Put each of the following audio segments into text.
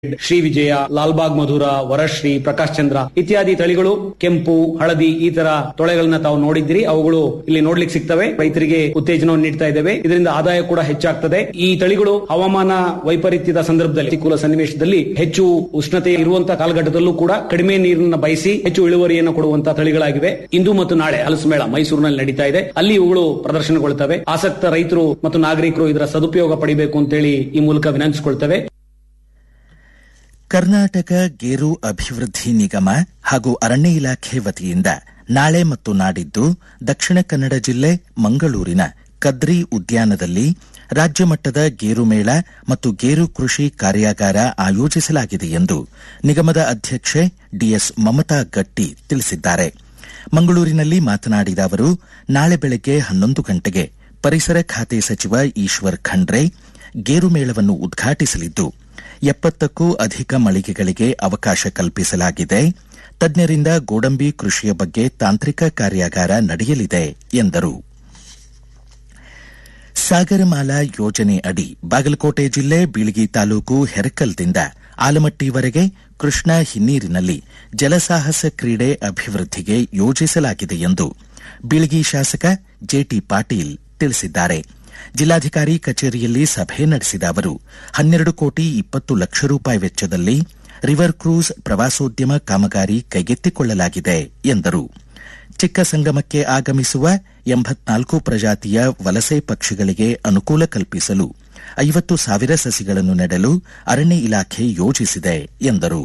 ಶ್ರೀ ವಿಜಯ ಲಾಲ್ಬಾಗ್ ಮಧುರ ವರಶ್ರೀ ಪ್ರಕಾಶ್ ಚಂದ್ರ ಇತ್ಯಾದಿ ತಳಿಗಳು ಕೆಂಪು ಹಳದಿ ಈ ತರ ತೊಳೆಗಳನ್ನ ತಾವು ನೋಡಿದ್ದೀರಿ ಅವುಗಳು ಇಲ್ಲಿ ನೋಡ್ಲಿಕ್ಕೆ ಸಿಗ್ತವೆ ರೈತರಿಗೆ ಉತ್ತೇಜನವನ್ನು ನೀಡ್ತಾ ಇದ್ದೇವೆ ಇದರಿಂದ ಆದಾಯ ಕೂಡ ಹೆಚ್ಚಾಗ್ತದೆ ಈ ತಳಿಗಳು ಹವಾಮಾನ ವೈಪರೀತ್ಯದ ಸಂದರ್ಭದಲ್ಲಿ ಪ್ರತಿಕೂಲ ಸನ್ನಿವೇಶದಲ್ಲಿ ಹೆಚ್ಚು ಉಷ್ಣತೆ ಇರುವಂತಹ ಕಾಲಘಟ್ಟದಲ್ಲೂ ಕೂಡ ಕಡಿಮೆ ನೀರನ್ನ ಬಯಸಿ ಹೆಚ್ಚು ಇಳುವರಿಯನ್ನು ಕೊಡುವಂತಹ ತಳಿಗಳಾಗಿವೆ ಇಂದು ಮತ್ತು ನಾಳೆ ಹಲಸುಮೇಳ ಮೈಸೂರಿನಲ್ಲಿ ನಡೀತಾ ಇದೆ ಅಲ್ಲಿ ಇವುಗಳು ಪ್ರದರ್ಶನಗೊಳ್ತವೆ ಆಸಕ್ತ ರೈತರು ಮತ್ತು ನಾಗರಿಕರು ಇದರ ಸದುಪಯೋಗ ಪಡಿಬೇಕು ಅಂತೇಳಿ ಈ ಮೂಲಕ ವಿನಂತಿಸಿಕೊಳ್ತೇವೆ ಕರ್ನಾಟಕ ಗೇರು ಅಭಿವೃದ್ಧಿ ನಿಗಮ ಹಾಗೂ ಅರಣ್ಯ ಇಲಾಖೆ ವತಿಯಿಂದ ನಾಳೆ ಮತ್ತು ನಾಡಿದ್ದು ದಕ್ಷಿಣ ಕನ್ನಡ ಜಿಲ್ಲೆ ಮಂಗಳೂರಿನ ಕದ್ರಿ ಉದ್ಯಾನದಲ್ಲಿ ರಾಜ್ಯ ಮಟ್ಟದ ಗೇರು ಮೇಳ ಮತ್ತು ಗೇರು ಕೃಷಿ ಕಾರ್ಯಾಗಾರ ಆಯೋಜಿಸಲಾಗಿದೆ ಎಂದು ನಿಗಮದ ಅಧ್ಯಕ್ಷೆ ಡಿಎಸ್ ಮಮತಾ ಗಟ್ಟಿ ತಿಳಿಸಿದ್ದಾರೆ ಮಂಗಳೂರಿನಲ್ಲಿ ಮಾತನಾಡಿದ ಅವರು ನಾಳೆ ಬೆಳಗ್ಗೆ ಹನ್ನೊಂದು ಗಂಟೆಗೆ ಪರಿಸರ ಖಾತೆ ಸಚಿವ ಈಶ್ವರ್ ಖಂಡ್ರೆ ಗೇರು ಮೇಳವನ್ನು ಉದ್ಘಾಟಿಸಲಿದ್ದು ಎಪ್ಪತ್ತಕ್ಕೂ ಅಧಿಕ ಮಳಿಗೆಗಳಿಗೆ ಅವಕಾಶ ಕಲ್ಪಿಸಲಾಗಿದೆ ತಜ್ಞರಿಂದ ಗೋಡಂಬಿ ಕೃಷಿಯ ಬಗ್ಗೆ ತಾಂತ್ರಿಕ ಕಾರ್ಯಾಗಾರ ನಡೆಯಲಿದೆ ಎಂದರು ಸಾಗರಮಾಲಾ ಯೋಜನೆ ಅಡಿ ಬಾಗಲಕೋಟೆ ಜಿಲ್ಲೆ ಬೀಳಗಿ ತಾಲೂಕು ಹೆರಕಲ್ದಿಂದ ಆಲಮಟ್ಟಿವರೆಗೆ ಕೃಷ್ಣಾ ಹಿನ್ನೀರಿನಲ್ಲಿ ಜಲಸಾಹಸ ಕ್ರೀಡೆ ಅಭಿವೃದ್ಧಿಗೆ ಯೋಜಿಸಲಾಗಿದೆ ಎಂದು ಬೀಳಗಿ ಶಾಸಕ ಜೆಟಿ ಪಾಟೀಲ್ ತಿಳಿಸಿದ್ದಾರೆ ಜಿಲ್ಲಾಧಿಕಾರಿ ಕಚೇರಿಯಲ್ಲಿ ಸಭೆ ನಡೆಸಿದ ಅವರು ಹನ್ನೆರಡು ಕೋಟಿ ಇಪ್ಪತ್ತು ಲಕ್ಷ ರೂಪಾಯಿ ವೆಚ್ಚದಲ್ಲಿ ರಿವರ್ ಕ್ರೂಸ್ ಪ್ರವಾಸೋದ್ಯಮ ಕಾಮಗಾರಿ ಕೈಗೆತ್ತಿಕೊಳ್ಳಲಾಗಿದೆ ಎಂದರು ಚಿಕ್ಕ ಸಂಗಮಕ್ಕೆ ಆಗಮಿಸುವ ಎಂಬತ್ನಾಲ್ಕು ಪ್ರಜಾತಿಯ ವಲಸೆ ಪಕ್ಷಿಗಳಿಗೆ ಅನುಕೂಲ ಕಲ್ಪಿಸಲು ಐವತ್ತು ಸಾವಿರ ಸಸಿಗಳನ್ನು ನೆಡಲು ಅರಣ್ಯ ಇಲಾಖೆ ಯೋಜಿಸಿದೆ ಎಂದರು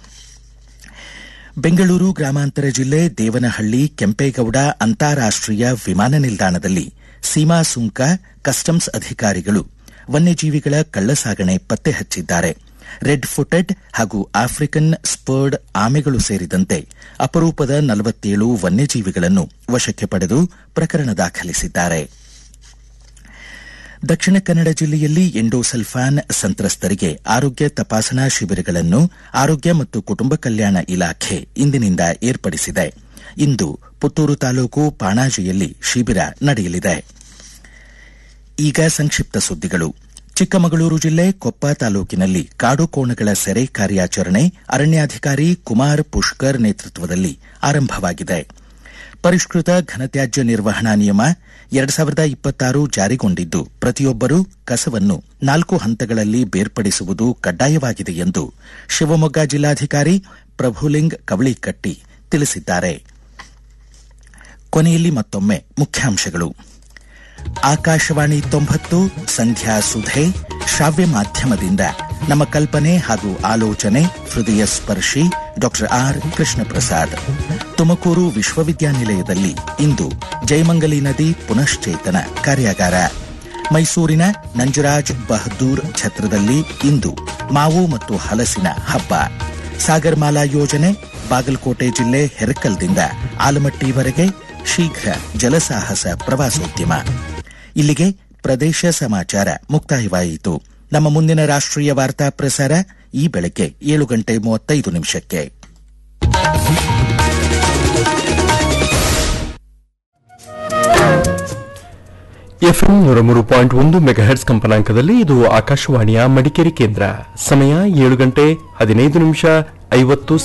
ಬೆಂಗಳೂರು ಗ್ರಾಮಾಂತರ ಜಿಲ್ಲೆ ದೇವನಹಳ್ಳಿ ಕೆಂಪೇಗೌಡ ಅಂತಾರಾಷ್ಟೀಯ ವಿಮಾನ ನಿಲ್ದಾಣದಲ್ಲಿ ಸೀಮಾ ಸುಂಕ ಕಸ್ಟಮ್ಸ್ ಅಧಿಕಾರಿಗಳು ವನ್ಯಜೀವಿಗಳ ಕಳ್ಳಸಾಗಣೆ ಪತ್ತೆ ಹಚ್ಚಿದ್ದಾರೆ ರೆಡ್ ಫುಟೆಡ್ ಹಾಗೂ ಆಫ್ರಿಕನ್ ಸ್ಪರ್ಡ್ ಆಮೆಗಳು ಸೇರಿದಂತೆ ಅಪರೂಪದ ನಲವತ್ತೇಳು ವನ್ಯಜೀವಿಗಳನ್ನು ವಶಕ್ಕೆ ಪಡೆದು ಪ್ರಕರಣ ದಾಖಲಿಸಿದ್ದಾರೆ ದಕ್ಷಿಣ ಕನ್ನಡ ಜಿಲ್ಲೆಯಲ್ಲಿ ಎಂಡೋಸಲ್ಫಾನ್ ಸಂತ್ರಸ್ತರಿಗೆ ಆರೋಗ್ಯ ತಪಾಸಣಾ ಶಿಬಿರಗಳನ್ನು ಆರೋಗ್ಯ ಮತ್ತು ಕುಟುಂಬ ಕಲ್ಯಾಣ ಇಲಾಖೆ ಇಂದಿನಿಂದ ಏರ್ಪಡಿಸಿದೆ ಇಂದು ಪುತ್ತೂರು ತಾಲೂಕು ಪಾಣಾಜಿಯಲ್ಲಿ ಶಿಬಿರ ನಡೆಯಲಿದೆ ಈಗ ಸಂಕ್ಷಿಪ್ತ ಸುದ್ದಿಗಳು ಚಿಕ್ಕಮಗಳೂರು ಜಿಲ್ಲೆ ಕೊಪ್ಪ ತಾಲೂಕಿನಲ್ಲಿ ಕಾಡು ಕೋಣಗಳ ಸೆರೆ ಕಾರ್ಯಾಚರಣೆ ಅರಣ್ಯಾಧಿಕಾರಿ ಕುಮಾರ್ ಪುಷ್ಕರ್ ನೇತೃತ್ವದಲ್ಲಿ ಆರಂಭವಾಗಿದೆ ಪರಿಷ್ಕೃತ ಘನತ್ಯಾಜ್ಯ ನಿರ್ವಹಣಾ ನಿಯಮ ಎರಡ್ ಸಾವಿರದ ಇಪ್ಪತ್ತಾರು ಜಾರಿಗೊಂಡಿದ್ದು ಪ್ರತಿಯೊಬ್ಬರೂ ಕಸವನ್ನು ನಾಲ್ಕು ಹಂತಗಳಲ್ಲಿ ಬೇರ್ಪಡಿಸುವುದು ಕಡ್ಡಾಯವಾಗಿದೆ ಎಂದು ಶಿವಮೊಗ್ಗ ಜಿಲ್ಲಾಧಿಕಾರಿ ಪ್ರಭುಲಿಂಗ್ ಕವಳಿಕಟ್ಟಿ ತಿಳಿಸಿದ್ದಾರೆ ಕೊನೆಯಲ್ಲಿ ಮತ್ತೊಮ್ಮೆ ಮುಖ್ಯಾಂಶಗಳು ಆಕಾಶವಾಣಿ ತೊಂಬತ್ತು ಸಂಧ್ಯಾ ಸುಧೆ ಶ್ರಾವ್ಯ ಮಾಧ್ಯಮದಿಂದ ನಮ್ಮ ಕಲ್ಪನೆ ಹಾಗೂ ಆಲೋಚನೆ ಹೃದಯ ಸ್ಪರ್ಶಿ ಡಾಕ್ಟರ್ ಆರ್ ಕೃಷ್ಣ ಪ್ರಸಾದ್ ತುಮಕೂರು ವಿಶ್ವವಿದ್ಯಾನಿಲಯದಲ್ಲಿ ಇಂದು ಜಯಮಂಗಲಿ ನದಿ ಪುನಶ್ಚೇತನ ಕಾರ್ಯಾಗಾರ ಮೈಸೂರಿನ ನಂಜರಾಜ್ ಬಹದ್ದೂರ್ ಛತ್ರದಲ್ಲಿ ಇಂದು ಮಾವು ಮತ್ತು ಹಲಸಿನ ಹಬ್ಬ ಸಾಗರ್ಮಾಲಾ ಯೋಜನೆ ಬಾಗಲಕೋಟೆ ಜಿಲ್ಲೆ ಹೆರಕಲ್ದಿಂದ ಆಲಮಟ್ಟಿವರೆಗೆ ಶೀಘ್ರ ಜಲಸಾಹಸ ಪ್ರವಾಸೋದ್ಯಮ ಇಲ್ಲಿಗೆ ಪ್ರದೇಶ ಸಮಾಚಾರ ಮುಕ್ತಾಯವಾಯಿತು ನಮ್ಮ ಮುಂದಿನ ರಾಷ್ಟ್ರೀಯ ವಾರ್ತಾ ಪ್ರಸಾರ ಈ ಬೆಳಗ್ಗೆ ಏಳು ಗಂಟೆ ಮೂವತ್ತೈದು ನಿಮಿಷಕ್ಕೆ ಎಫ್ಎಂ ನೂರ ಮೂರು ಪಾಯಿಂಟ್ ಒಂದು ಮೆಗಾಹೆಟ್ಸ್ ಕಂಪನಾಂಕದಲ್ಲಿ ಇದು ಆಕಾಶವಾಣಿಯ ಮಡಿಕೇರಿ ಕೇಂದ್ರ ಸಮಯ ಏಳು ಗಂಟೆ ಹದಿನೈದು ನಿಮಿಷ ಐವತ್ತು